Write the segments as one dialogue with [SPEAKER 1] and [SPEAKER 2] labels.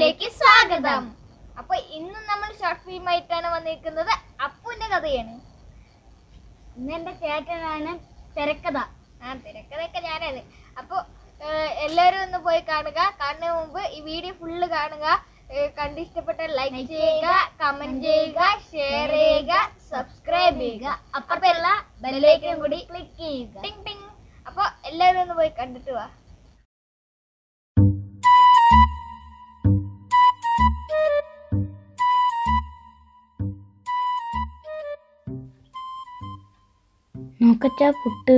[SPEAKER 1] ചാനലിലേക്ക് സ്വാഗതം അപ്പൊ ഇന്ന് നമ്മൾ ഷോർട്ട് ഫിലിം ആയിട്ടാണ് വന്നിരിക്കുന്നത് അപ്പുവിന്റെ കഥയാണ്
[SPEAKER 2] ഇന്ന് എന്റെ ചേട്ടനാണ് തിരക്കഥ
[SPEAKER 1] ആ തിരക്കഥയൊക്കെ ഞാനത് അപ്പൊ ഏഹ്, എല്ലാവരും ഒന്ന് പോയി കാണുക കാണുന്നതിന് മുമ്പ് ഈ വീഡിയോ ഫുള്ള് കാണുക ഏഹ്, കണ്ട് ഇഷ്ടപ്പെട്ട ലൈക്ക് ചെയ്യുക കമന്റ് ചെയ്യുക ഷെയർ ചെയ്യുക സബ്സ്ക്രൈബ് ചെയ്യുക അപ്പുറത്തുള്ള ബെല്ലൈക്കനും കൂടി
[SPEAKER 2] ക്ലിക്ക് ചെയ്യുക
[SPEAKER 1] ടിങ് ടിങ് അപ്പൊ എല്ലാവരും ഒന്ന് പോയി കണ്ടിട്ട് വാ
[SPEAKER 2] നോക്കച്ചാ പുട്ട്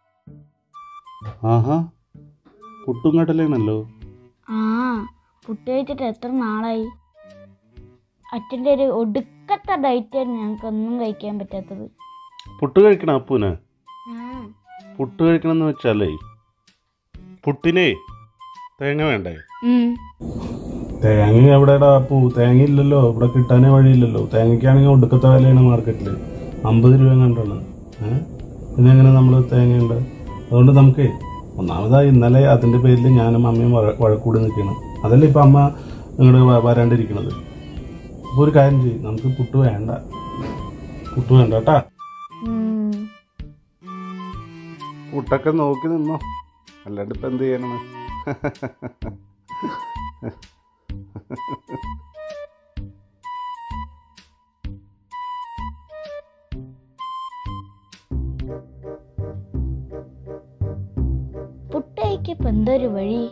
[SPEAKER 3] ആഹാ പുട്ടും കടലയാണല്ലോ
[SPEAKER 2] ആ പുട്ട് കഴിച്ചിട്ട് എത്ര നാളായി അച്ഛൻ്റെ ഒരു ഒടുക്കത്തെ ഡയറ്റാണ് ഞങ്ങൾക്കൊന്നും കഴിക്കാൻ പറ്റാത്തത്
[SPEAKER 3] പുട്ട് കഴിക്കണം അപ്പൂന് പുട്ട് കഴിക്കണം എന്ന് വെച്ചാലേ പുട്ടിനെ തേങ്ങ വേണ്ടേ തേങ്ങ എവിടെടാ അപ്പു തേങ്ങ ഇല്ലല്ലോ ഇവിടെ കിട്ടാനേ വഴിയില്ലല്ലോ തേങ്ങയ്ക്കാണെങ്കിൽ ഒടുക്കത്തെ വിലയാണ് മാർക്കറ്റിൽ അമ്പത് രൂപ കണ്ടാണ് ഏഹ് പിന്നെ എങ്ങനെ നമ്മൾ തേങ്ങയുണ്ട് അതുകൊണ്ട് നമുക്ക് ഒന്നാമതായി ഇന്നലെ അതിൻ്റെ പേരിൽ ഞാനും അമ്മയും വഴ- വഴക്കൂടി നിൽക്കണം അതല്ലേ ഇപ്പം അമ്മ നിങ്ങളുടെ വരാണ്ടിരിക്കണത് അപ്പോൾ ഒരു കാര്യം ചെയ്യും നമുക്ക് പുട്ട് വേണ്ട പുട്ട് വേണ്ട കേട്ടാ പുട്ടൊക്കെ നോക്കി നിന്നോ അല്ലാണ്ട് ഇപ്പം എന്ത് ചെയ്യണം
[SPEAKER 2] പുട്ട് കഴിക്കപ്പോ എന്തൊരു വഴി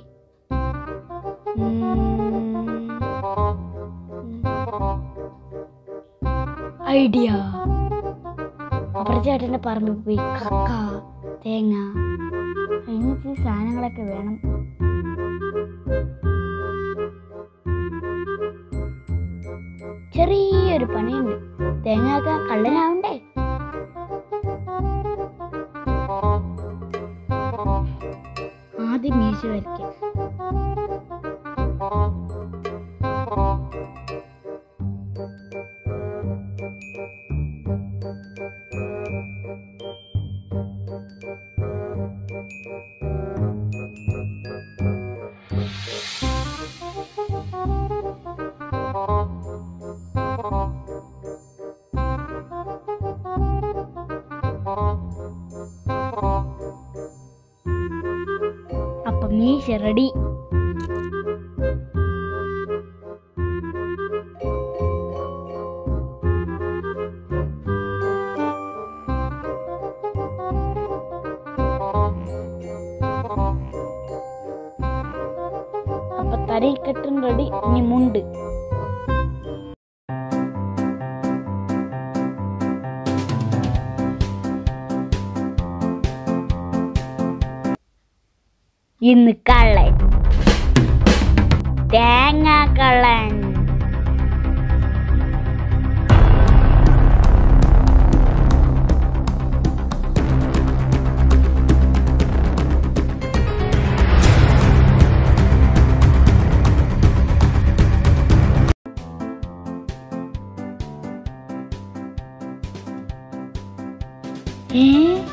[SPEAKER 2] ഐഡിയ അപ്പുറച്ചേട്ടൻ്റെ പറമ്പിൽ പോയി കക്ക തേങ്ങ അങ്ങനത്തെ സാധനങ്ങളൊക്കെ വേണം ചെറിയൊരു പണിയുണ്ട് തേങ്ങ ഒക്കെ കള്ളനാവണ്ടേ ആദ്യം മീശ വരയ്ക്കാം അപ്പൊ മീശ റെഡി അപ്പൊ തലയിക്കെട്ടും റെഡി ഇനി മുണ്ട് ഇന്ന് കള്ളൻ തേങ്ങ കള്ളൻ ഏ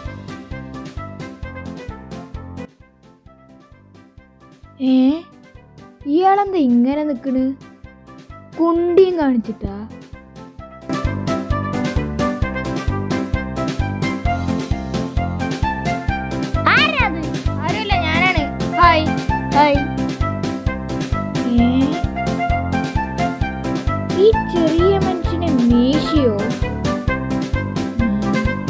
[SPEAKER 4] ഏ ഇയാളെന്താ ഇങ്ങനെ നിക്കണ് കുണ്ടിയും കാണിച്ചിട്ടാ
[SPEAKER 1] ആരാത് ആരുമില്ല ഞാനാണ് ഹായ്
[SPEAKER 4] ഹായ് ഏ ഈ ചെറിയ മനുഷ്യനെ മീശയോ ഉം.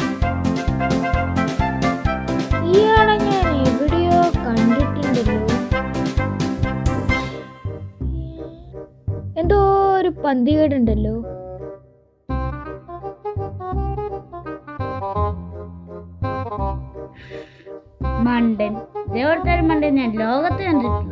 [SPEAKER 4] ഇയാളെ ഞാൻ എവിടെയോ കണ്ടിട്ടുണ്ടല്ലോ എന്തോ ഒരു പന്തികേടുണ്ടല്ലോ
[SPEAKER 2] മണ്ടൻ ഇതേപോലത്തെ ഒരു മണ്ടൻ ഞാൻ ലോകത്ത് കണ്ടിട്ടില്ല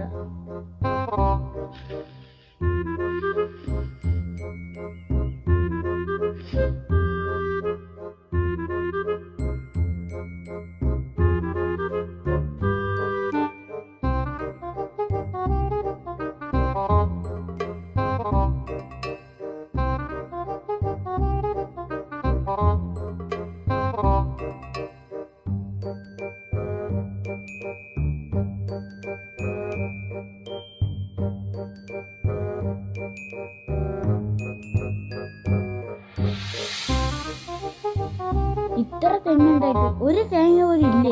[SPEAKER 2] തെങ്ങുണ്ടായിട്ട് ഒരു തേങ്ങ പോലും ഇല്ലേ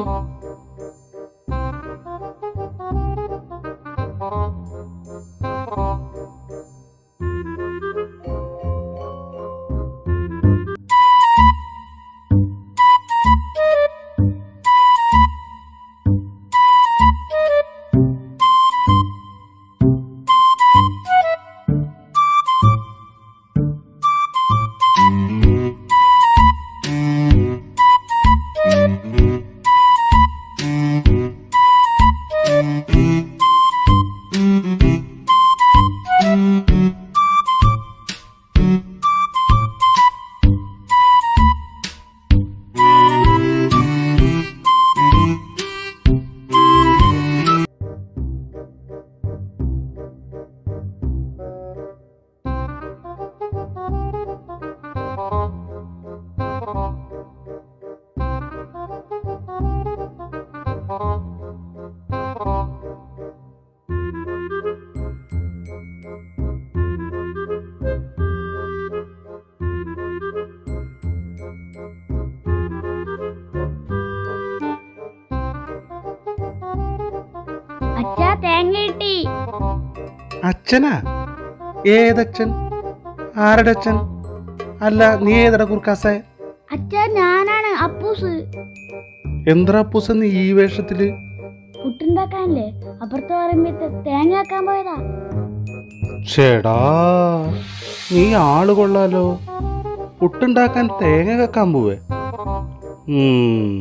[SPEAKER 2] അച്ഛാ തേങ്ങ കിട്ടി
[SPEAKER 3] അച്ഛനാ ഏതച്ഛൻ ആരുടെ അച്ഛൻ അല്ല നീ ഏതടാ കുർക്കാസേ
[SPEAKER 2] അച്ഛാ ഞാനാണ് അപ്പൂസ്
[SPEAKER 3] എന്താ പൂസ നീ ഈ വേഷത്തില്
[SPEAKER 2] പുട്ടുണ്ടാക്കാനല്ലേ അപ്പുറത്ത് പറയുമ്പോ തേങ്ങ ആക്കാൻ പോയതാ
[SPEAKER 3] ചേടാ നീ ആള് കൊള്ളാലോ പുട്ടുണ്ടാക്കാൻ തേങ്ങ വെക്കാൻ പോവേ ഉം.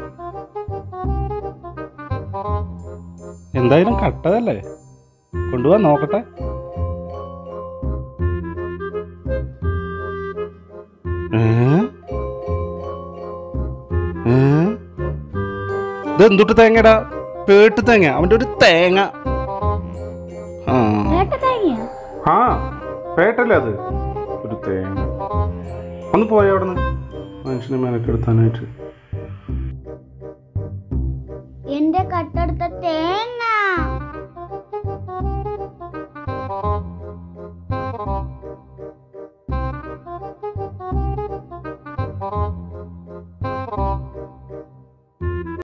[SPEAKER 3] എന്തായാലും കട്ടതല്ലേ കൊണ്ടുപോവാ നോക്കട്ടെ ഏ? ഏ? ഇതെന്തുട്ട് തേങ്ങടാ പേട്ട് തേങ്ങ അവന്റെ ഒരു തേങ്ങ ആ
[SPEAKER 2] കേട്ട തേങ്ങയാ
[SPEAKER 3] ആ പേട്ടല്ലേ അത് ഒരു തേങ്ങ ഒന്ന് പോയ അവിടെ നിന്ന് മനുഷ്യനെ മെനക്കെടുത്താനായിട്ട്